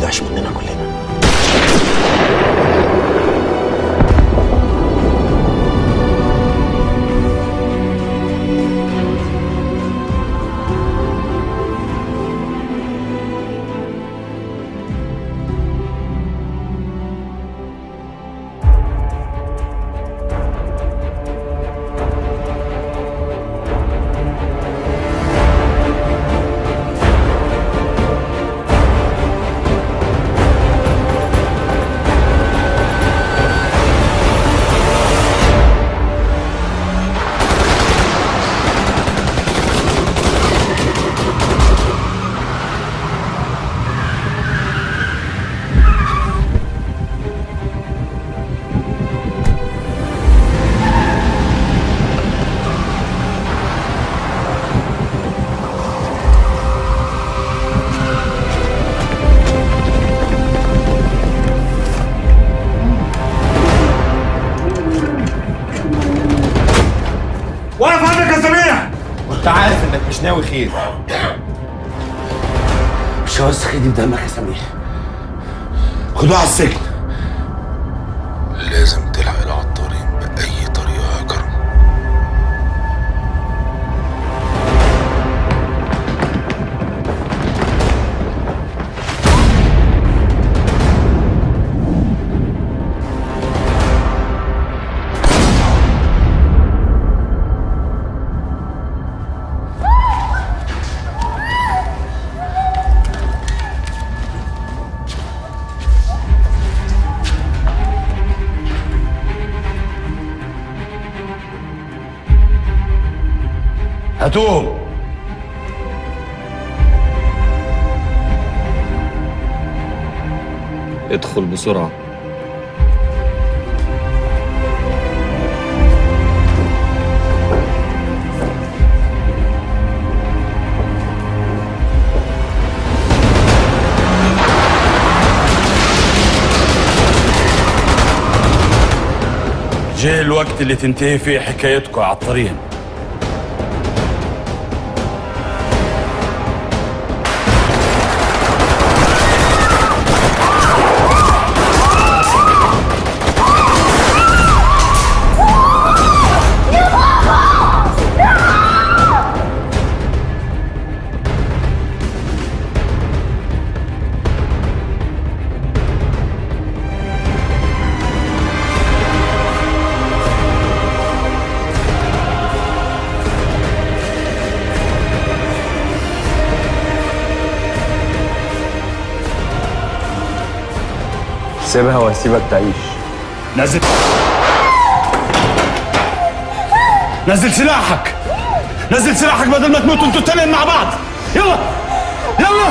يضيعش مننا كلنا واقف عندك يا سميع كنت عارف انك مش ناوي خير مش هوسخ ايدي بدمك يا سميح خدوه على السجن لازم تلحق العطارين بأي طريقة يا كرم هاتوهم ادخل بسرعة جه الوقت اللي تنتهي فيه حكايتكم يا عطارين سيبها واسيبك تعيش نزل نزل سلاحك نزل سلاحك بدل ما تموتوا انتوا التنين مع بعض يلا يلا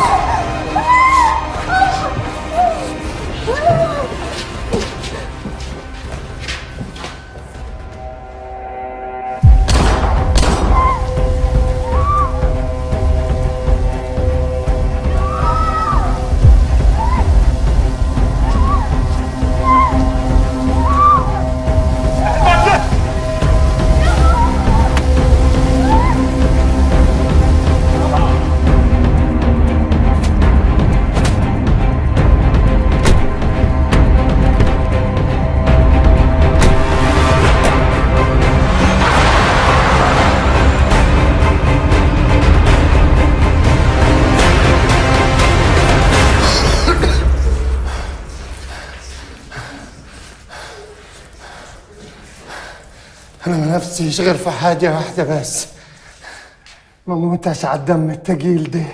أنا ما نفسيش غير في حاجة واحدة بس ما موتش على الدم التقيل ده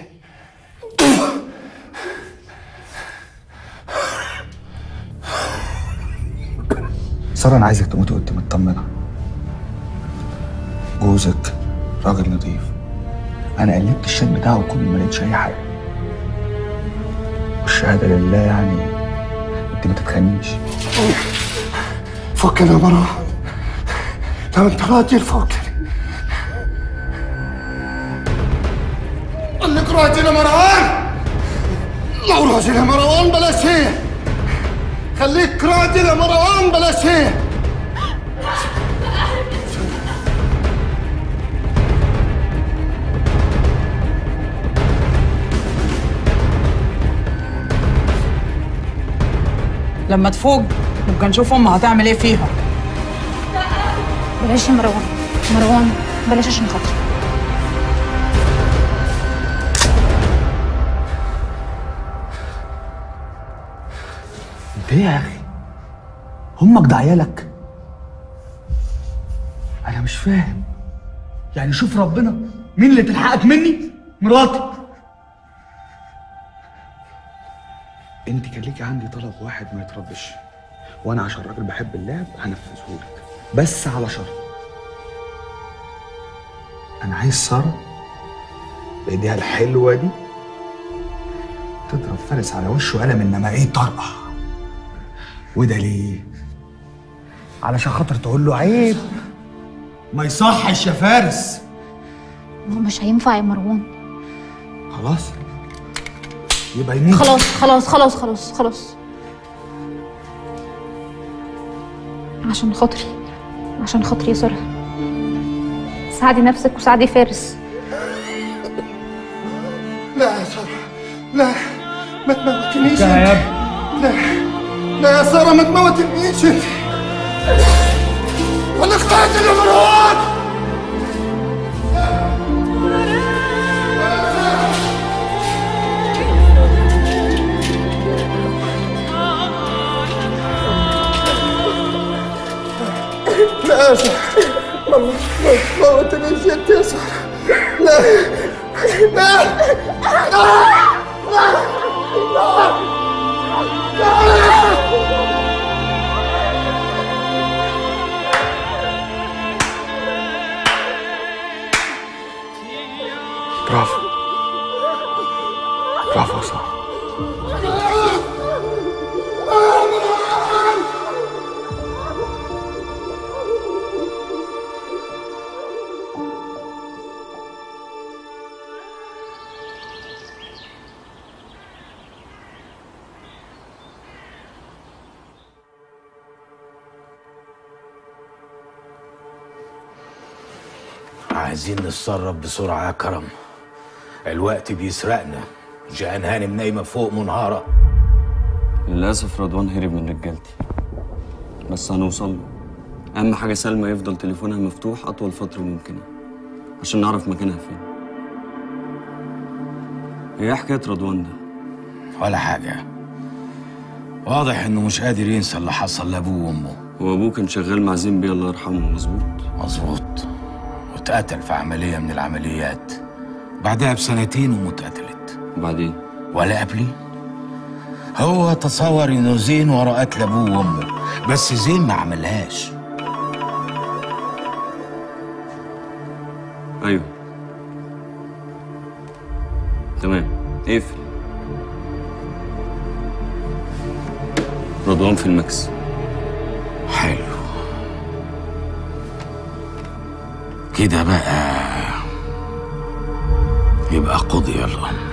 سارة أنا عايزك تموت وأنت مطمنة جوزك راجل نظيف أنا قلبت الشات بتاعه كله ما لقيتش أي حاجة والشهادة لله يعني أنت ما تتخنيش فكنا يا مروان لو أنت راجل فكني قال لك راجل يا مروان لو راجل يا مروان بلاش هي خليك راجل يا مروان بلاش هي لما تفوق نبقى نشوف امها هتعمل ايه فيها بلاش يا مروان مروان بلاش عشان خاطري انت ايه يا اخي همك ده عيالك انا مش فاهم يعني شوف ربنا مين اللي تلحقك مني مراتي انت كان ليكي عندي طلب واحد ما يتردش وانا عشان راجل بحب اللعب هنفذه لك بس على شرط انا عايز ساره بايديها الحلوه دي تضرب فارس على وشه قلم انما ايه طرقع وده ليه علشان خاطر تقول له عيب ما يصحش يا فارس هو مش هينفع يا مروان خلاص يبقى يموت خلاص خلاص خلاص خلاص خلاص عشان خاطري عشان خاطري يا سارة ساعدي نفسك وساعدي فارس لا يا سارة لا ما تموتنيش يا انت. ابني لا لا يا سارة ما تموتنيش انت ولا اقتلت يا مروان لا يا سارة ما ما تموتنيش انت يا سارة لا لا برافو برافو يا ساره عايزين نتصرف بسرعة يا كرم الوقت بيسرقنا جان هانم نايمة فوق منهارة للأسف رضوان هرب من رجالتي بس هنوصل له أهم حاجة سلمى يفضل تليفونها مفتوح أطول فترة ممكنة عشان نعرف مكانها فين هي إيه حكاية رضوان ده؟ ولا حاجة واضح انه مش قادر ينسى اللي حصل لابوه وامه هو أبوه كان شغال مع زين بيه الله يرحمه مظبوط مظبوط واتقتل في عملية من العمليات بعدها بسنتين امه اتقتلت وبعدين ولا قبلي هو تصور انه زين ورا قتل ابوه وامه بس زين ما عملهاش أيوه تمام اقفل رضوان في المكس حلو كده بقى يبقى قضي الامر